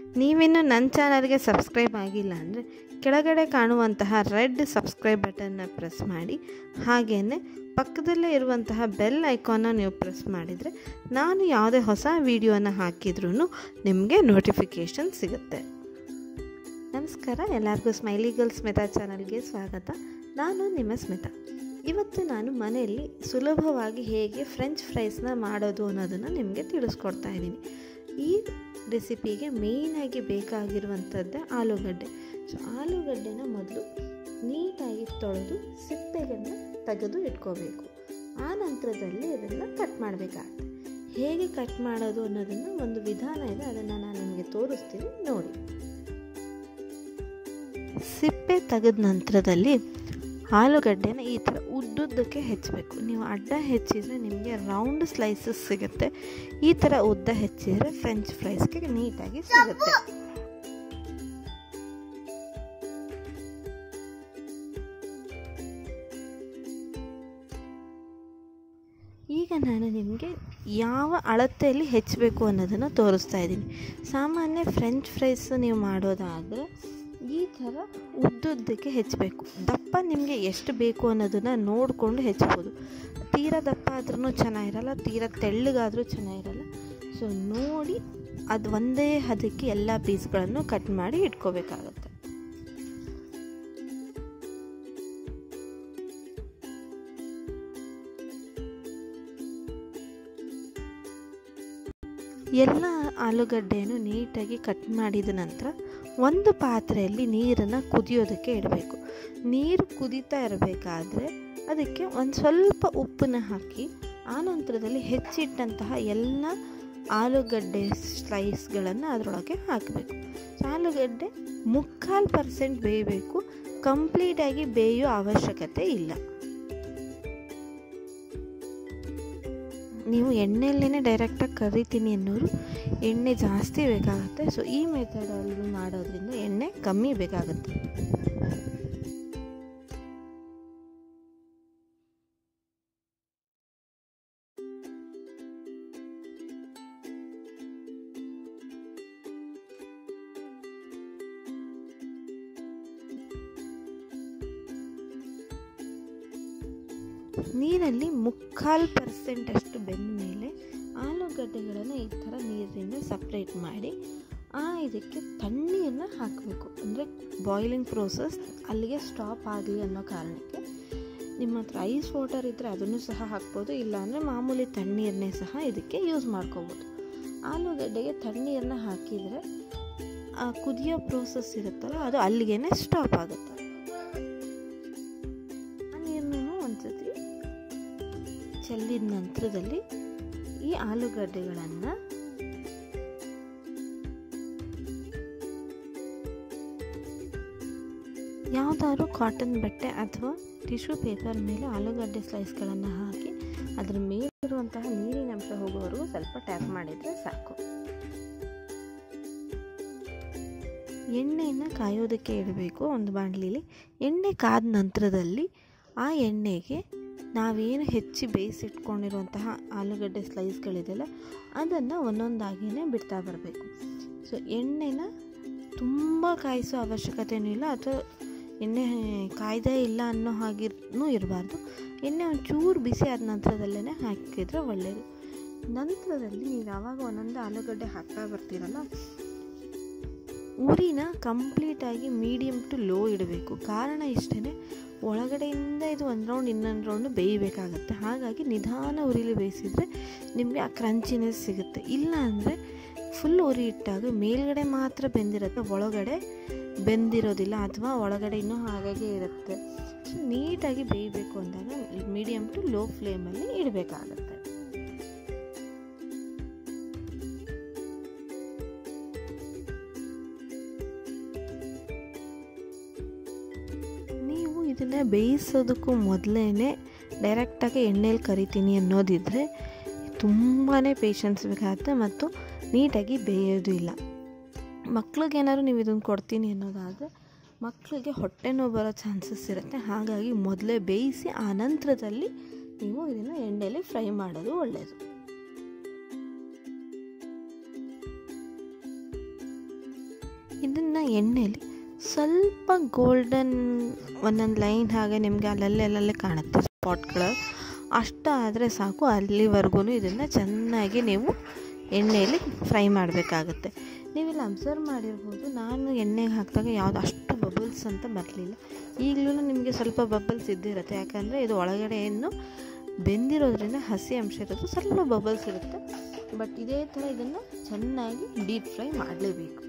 ನೀವಿನ್ನು ನನ್ನ ಚಾನಲ್ಗೆ ಸಬ್ಸ್ಕ್ರೈಬ್ ಆಗಿಲ್ಲ ಅಂದರೆ ಕೆಳಗಡೆ ಕಾಣುವಂತಹ ರೆಡ್ ಸಬ್ಸ್ಕ್ರೈಬ್ ಬಟನ್ನ ಪ್ರೆಸ್ ಮಾಡಿ ಹಾಗೆಯೇ ಪಕ್ಕದಲ್ಲೇ ಇರುವಂತಹ ಬೆಲ್ ಐಕಾನ್ನ ನೀವು ಪ್ರೆಸ್ ಮಾಡಿದರೆ ನಾನು ಯಾವುದೇ ಹೊಸ ವಿಡಿಯೋನ ಹಾಕಿದ್ರೂ ನಿಮಗೆ ನೋಟಿಫಿಕೇಷನ್ ಸಿಗುತ್ತೆ ನಮಸ್ಕಾರ ಎಲ್ಲರಿಗೂ ಸ್ಮೈಲಿ ಗರ್ಲ್ ಸ್ಮಿತಾ ಚಾನಲ್ಗೆ ಸ್ವಾಗತ ನಾನು ನಿಮ್ಮ ಸ್ಮಿತಾ ಇವತ್ತು ನಾನು ಮನೆಯಲ್ಲಿ ಸುಲಭವಾಗಿ ಹೇಗೆ ಫ್ರೆಂಚ್ ಫ್ರೈಸ್ನ ಮಾಡೋದು ಅನ್ನೋದನ್ನು ನಿಮಗೆ ತಿಳಿಸ್ಕೊಡ್ತಾ ಇದ್ದೀನಿ ಈ ರೆಸಿಪಿಗೆ ಮೇಯ್ನಾಗಿ ಬೇಕಾಗಿರುವಂಥದ್ದೇ ಆಲೂಗಡ್ಡೆ ಸೊ ಆಲೂಗಡ್ಡೆನ ಮೊದಲು ನೀಟಾಗಿ ತೊಳೆದು ಸಿಪ್ಪೆಗಳನ್ನು ತೆಗೆದು ಇಟ್ಕೋಬೇಕು ಆ ನಂತರದಲ್ಲಿ ಇದನ್ನು ಕಟ್ ಮಾಡಬೇಕಾಗುತ್ತೆ ಹೇಗೆ ಕಟ್ ಮಾಡೋದು ಅನ್ನೋದನ್ನು ಒಂದು ವಿಧಾನ ಇದೆ ಅದನ್ನು ನಾನು ನಿಮಗೆ ತೋರಿಸ್ತೀನಿ ನೋಡಿ ಸಿಪ್ಪೆ ತೆಗೆದ ನಂತರದಲ್ಲಿ ಆಲೂಗಡ್ಡೆನ ಈ ಥರ ಉದ್ದುದ್ದಕ್ಕೆ ಹೆಚ್ಚಬೇಕು ನೀವು ಅಡ್ಡ ಹೆಚ್ಚಿದರೆ ನಿಮಗೆ ರೌಂಡ್ ಸ್ಲೈಸಸ್ ಸಿಗುತ್ತೆ ಈ ಥರ ಉದ್ದ ಹೆಚ್ಚಿದರೆ ಫ್ರೆಂಚ್ ಫ್ರೈಸ್ಗೆ ನೀಟಾಗಿ ಸಿಗುತ್ತೆ ಈಗ ನಾನು ನಿಮಗೆ ಯಾವ ಅಳತೆಯಲ್ಲಿ ಹೆಚ್ಚಬೇಕು ಅನ್ನೋದನ್ನು ತೋರಿಸ್ತಾ ಇದ್ದೀನಿ ಸಾಮಾನ್ಯ ಫ್ರೆಂಚ್ ಫ್ರೈಸ್ ನೀವು ಮಾಡೋದಾದರೆ ಈ ಥರ ಉದ್ದುದ್ದಕ್ಕೆ ಹೆಚ್ಚಬೇಕು ದಪ್ಪ ನಿಮಗೆ ಎಷ್ಟು ಬೇಕು ಅನ್ನೋದನ್ನು ನೋಡಿಕೊಂಡು ಹೆಚ್ಚಬೋದು ತೀರಾ ದಪ್ಪ ಆದ್ರೂ ಚೆನ್ನಾಗಿರಲ್ಲ ತೀರಾ ತೆಳ್ಳಗಾದರೂ ಚೆನ್ನಾಗಿರಲ್ಲ ಸೊ ನೋಡಿ ಅದು ಒಂದೇ ಹದಕ್ಕೆ ಎಲ್ಲ ಪೀಸ್ಗಳನ್ನು ಕಟ್ ಮಾಡಿ ಇಟ್ಕೋಬೇಕಾಗತ್ತೆ ಎಲ್ಲ ಆಲೂಗಡ್ಡೆಯನ್ನು ನೀಟಾಗಿ ಕಟ್ ಮಾಡಿದ ನಂತರ ಒಂದು ಪಾತ್ರೆಯಲ್ಲಿ ನೀರನ್ನು ಕುದಿಯೋದಕ್ಕೆ ಇಡಬೇಕು ನೀರು ಕುದೀತಾ ಇರಬೇಕಾದ್ರೆ ಅದಕ್ಕೆ ಒಂದು ಸ್ವಲ್ಪ ಉಪ್ಪನ್ನ ಹಾಕಿ ಆ ನಂತರದಲ್ಲಿ ಹೆಚ್ಚಿಟ್ಟಂತಹ ಎಲ್ಲ ಆಲೂಗಡ್ಡೆ ಸ್ಲೈಸ್ಗಳನ್ನು ಅದರೊಳಗೆ ಹಾಕಬೇಕು ಆಲೂಗಡ್ಡೆ ಮುಕ್ಕಾಲು ಪರ್ಸೆಂಟ್ ಬೇಯಬೇಕು ಕಂಪ್ಲೀಟಾಗಿ ಬೇಯೋ ಅವಶ್ಯಕತೆ ಇಲ್ಲ ನೀವು ಎಣ್ಣೆಯಲ್ಲೇ ಡೈರೆಕ್ಟಾಗಿ ಕರಿತೀನಿ ಅನ್ನೋರು ಎಣ್ಣೆ ಜಾಸ್ತಿ ಬೇಕಾಗುತ್ತೆ ಸೊ ಈ ಮೆಥಡಲ್ಲಿ ಮಾಡೋದ್ರಿಂದ ಎಣ್ಣೆ ಕಮ್ಮಿ ಬೇಕಾಗುತ್ತೆ ನೀರಲ್ಲಿ ಮುಕ್ಕಾಲು ಪರ್ಸೆಂಟ್ ಅಷ್ಟು ಬೆಂದ ಮೇಲೆ ಆಲೂಗಡ್ಡೆಗಳನ್ನು ಈ ಥರ ನೀರಿನಿಂದ ಸಪ್ರೇಟ್ ಮಾಡಿ ಆ ಇದಕ್ಕೆ ತಣ್ಣೀರನ್ನ ಹಾಕಬೇಕು ಅಂದರೆ ಬಾಯ್ಲಿಂಗ್ ಪ್ರೋಸೆಸ್ ಅಲ್ಲಿಗೆ ಸ್ಟಾಪ್ ಆಗಲಿ ಅನ್ನೋ ಕಾರಣಕ್ಕೆ ನಿಮ್ಮ ಹತ್ರ ಐಸ್ ವಾಟರ್ ಇದ್ದರೆ ಅದನ್ನು ಸಹ ಹಾಕ್ಬೋದು ಇಲ್ಲಾಂದರೆ ಮಾಮೂಲಿ ತಣ್ಣೀರನ್ನೇ ಸಹ ಇದಕ್ಕೆ ಯೂಸ್ ಮಾಡ್ಕೋಬೋದು ಆಲೂಗಡ್ಡೆಗೆ ತಣ್ಣೀರನ್ನ ಹಾಕಿದರೆ ಆ ಕುದಿಯೋ ಪ್ರೋಸೆಸ್ ಇರುತ್ತಲ್ಲ ಅದು ಅಲ್ಲಿಗೆ ಸ್ಟಾಪ್ ಆಗುತ್ತೆ ಆ ನೀರನ್ನು ಒಂದ್ಸತಿ ಚೆಲ್ಲಿದ ನಂತರದಲ್ಲಿ ಈ ಆಲೂಗಡ್ಡೆಗಳನ್ನು ಯಾವುದಾದ್ರು ಕಾಟನ್ ಬಟ್ಟೆ ಅಥವಾ ಟಿಶ್ಯೂ ಪೇಪರ್ ಮೇಲೆ ಆಲೂಗಡ್ಡೆ ಸ್ಲೈಸ್ಗಳನ್ನು ಹಾಕಿ ಅದರ ಮೇಲಿರುವಂತಹ ನೀರಿನ ಅಂಶ ಹೋಗುವವರೆಗೂ ಸ್ವಲ್ಪ ಟ್ಯಾಪ್ ಮಾಡಿದರೆ ಸಾಕು ಎಣ್ಣೆಯನ್ನು ಕಾಯೋದಕ್ಕೆ ಇಡಬೇಕು ಒಂದು ಬಾಣಲಿಲಿ ಎಣ್ಣೆ ಕಾದ ನಂತರದಲ್ಲಿ ಆ ಎಣ್ಣೆಗೆ ನಾವೇನು ಹೆಚ್ಚಿ ಬೇಯಿಸಿಟ್ಕೊಂಡಿರುವಂತಹ ಆಲೂಗಡ್ಡೆ ಸ್ಲೈಸ್ಗಳಿದೆಯಲ್ಲ ಅದನ್ನು ಒಂದೊಂದಾಗಿಯೇ ಬಿಡ್ತಾ ಬರಬೇಕು ಸೊ ಎಣ್ಣೆನ ತುಂಬ ಕಾಯಿಸೋ ಅವಶ್ಯಕತೆಯೂ ಇಲ್ಲ ಅಥವಾ ಎಣ್ಣೆ ಕಾಯ್ದೇ ಇಲ್ಲ ಅನ್ನೋ ಹಾಗಿನೂ ಇರಬಾರ್ದು ಎಣ್ಣೆ ಒಂಚೂರು ಬಿಸಿ ಆದ ನಂತರದಲ್ಲೇ ಹಾಕಿದರೆ ಒಳ್ಳೆಯದು ನಂತರದಲ್ಲಿ ನೀವು ಯಾವಾಗ ಒಂದೊಂದು ಆಲೂಗಡ್ಡೆ ಹಾಕ್ತಾ ಬರ್ತೀರಲ್ಲ ಉರಿನ ಕಂಪ್ಲೀಟಾಗಿ ಮೀಡಿಯಮ್ ಟು ಲೋ ಇಡಬೇಕು ಕಾರಣ ಇಷ್ಟೇ ಒಳಗಡೆಯಿಂದ ಇದು ಒಂದು ರೌಂಡ್ ಇನ್ನೊಂದು ರೌಂಡ್ ಬೇಯಬೇಕಾಗತ್ತೆ ಹಾಗಾಗಿ ನಿಧಾನ ಉರಿಲಿ ಬೇಯಿಸಿದರೆ ನಿಮಗೆ ಆ ಕ್ರಂಚಿನೆಸ್ ಸಿಗುತ್ತೆ ಇಲ್ಲ ಅಂದರೆ ಫುಲ್ ಉರಿ ಇಟ್ಟಾಗ ಮೇಲ್ಗಡೆ ಮಾತ್ರ ಬೆಂದಿರುತ್ತೆ ಒಳಗಡೆ ಬೆಂದಿರೋದಿಲ್ಲ ಅಥವಾ ಒಳಗಡೆ ಇನ್ನೂ ಹಾಗಾಗಿ ಇರುತ್ತೆ ಸೊ ನೀಟಾಗಿ ಬೇಯಬೇಕು ಅಂದಾಗ ಮೀಡಿಯಮ್ ಟು ಲೋ ಫ್ಲೇಮಲ್ಲಿ ಇಡಬೇಕಾಗತ್ತೆ ನೀವು ಇದನ್ನು ಬೇಯಿಸೋದಕ್ಕೂ ಮೊದಲೇ ಡೈರೆಕ್ಟಾಗಿ ಎಣ್ಣೆಲಿ ಕರಿತೀನಿ ಅನ್ನೋದಿದ್ದರೆ ತುಂಬಾ ಪೇಷನ್ಸ್ ಬೇಕಾಗುತ್ತೆ ಮತ್ತು ನೀಟಾಗಿ ಬೇಯೋದು ಇಲ್ಲ ಮಕ್ಳಿಗೇನಾದ್ರು ನೀವು ಇದನ್ನು ಕೊಡ್ತೀನಿ ಅನ್ನೋದಾದರೆ ಮಕ್ಕಳಿಗೆ ಹೊಟ್ಟೆ ನೋವು ಬರೋ ಚಾನ್ಸಸ್ ಇರುತ್ತೆ ಹಾಗಾಗಿ ಮೊದಲೇ ಬೇಯಿಸಿ ಆ ನಂತರದಲ್ಲಿ ನೀವು ಇದನ್ನು ಎಣ್ಣೆಯಲ್ಲಿ ಫ್ರೈ ಮಾಡೋದು ಒಳ್ಳೆಯದು ಇದನ್ನು ಎಣ್ಣೆಯಲ್ಲಿ ಸ್ವಲ್ಪ ಗೋಲ್ಡನ್ ಒಂದೊಂದು ಲೈನ್ ಹಾಗೆ ನಿಮಗೆ ಅಲ್ಲಲ್ಲಿ ಅಲ್ಲಲ್ಲೇ ಕಾಣುತ್ತೆ ಸ್ಪಾಟ್ಗಳು ಅಷ್ಟ ಆದರೆ ಸಾಕು ಅಲ್ಲಿವರೆಗೂ ಇದನ್ನು ಚೆನ್ನಾಗಿ ನೀವು ಎಣ್ಣೆಯಲ್ಲಿ ಫ್ರೈ ಮಾಡಬೇಕಾಗತ್ತೆ ನೀವಿಲ್ಲಿ ಅಬ್ಸರ್ವ್ ಮಾಡಿರ್ಬೋದು ನಾನು ಎಣ್ಣೆಗೆ ಹಾಕಿದಾಗ ಯಾವುದು ಅಷ್ಟು ಬಬಲ್ಸ್ ಅಂತ ಬರಲಿಲ್ಲ ಈಗಲೂ ನಿಮಗೆ ಸ್ವಲ್ಪ ಬಬಲ್ಸ್ ಇದ್ದಿರುತ್ತೆ ಯಾಕಂದರೆ ಇದು ಒಳಗಡೆ ಏನು ಬೆಂದಿರೋದ್ರಿಂದ ಹಸಿ ಅಂಶ ಇರೋದು ಸ್ವಲ್ಪ ಬಬಲ್ಸ್ ಇರುತ್ತೆ ಬಟ್ ಇದೇ ಥರ ಇದನ್ನು ಚೆನ್ನಾಗಿ ಡೀಪ್ ಫ್ರೈ ಮಾಡಲೇಬೇಕು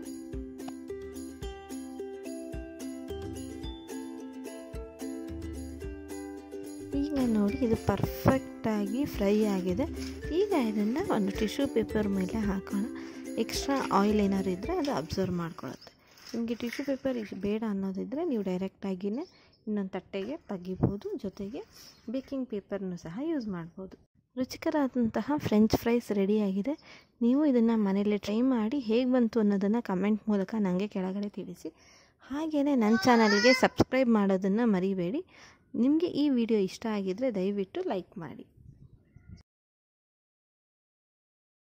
ಈಗ ನೋಡಿ ಇದು ಪರ್ಫೆಕ್ಟಾಗಿ ಫ್ರೈ ಆಗಿದೆ ಈಗ ಇದನ್ನು ಒಂದು ಟಿಶ್ಯೂ ಪೇಪರ್ ಮೇಲೆ ಹಾಕೋಣ ಎಕ್ಸ್ಟ್ರಾ ಆಯಿಲ್ ಏನಾದ್ರು ಇದ್ದರೆ ಅದು ಅಬ್ಸರ್ವ್ ಮಾಡ್ಕೊಳ್ಳುತ್ತೆ ನಿಮಗೆ ಟಿಶ್ಯೂ ಪೇಪರ್ ಇಷ್ಟು ಬೇಡ ಅನ್ನೋದಿದ್ದರೆ ನೀವು ಡೈರೆಕ್ಟಾಗಿಯೇ ಇನ್ನೊಂದು ತಟ್ಟೆಗೆ ತೆಗಿಬೋದು ಜೊತೆಗೆ ಬೇಕಿಂಗ್ ಪೇಪರ್ನು ಸಹ ಯೂಸ್ ಮಾಡ್ಬೋದು ರುಚಿಕರಾದಂತಹ ಫ್ರೆಂಚ್ ಫ್ರೈಸ್ ರೆಡಿಯಾಗಿದೆ ನೀವು ಇದನ್ನು ಮನೇಲಿ ಟ್ರೈ ಮಾಡಿ ಹೇಗೆ ಬಂತು ಅನ್ನೋದನ್ನು ಕಮೆಂಟ್ ಮೂಲಕ ನನಗೆ ಕೆಳಗಡೆ ತಿಳಿಸಿ ಹಾಗೆಯೇ ನನ್ನ ಚಾನಲ್ಗೆ ಸಬ್ಸ್ಕ್ರೈಬ್ ಮಾಡೋದನ್ನು ಮರಿಬೇಡಿ ನಿಮಗೆ ಈ ವಿಡಿಯೋ ಇಷ್ಟ ಆಗಿದ್ದರೆ ದಯವಿಟ್ಟು ಲೈಕ್ ಮಾಡಿ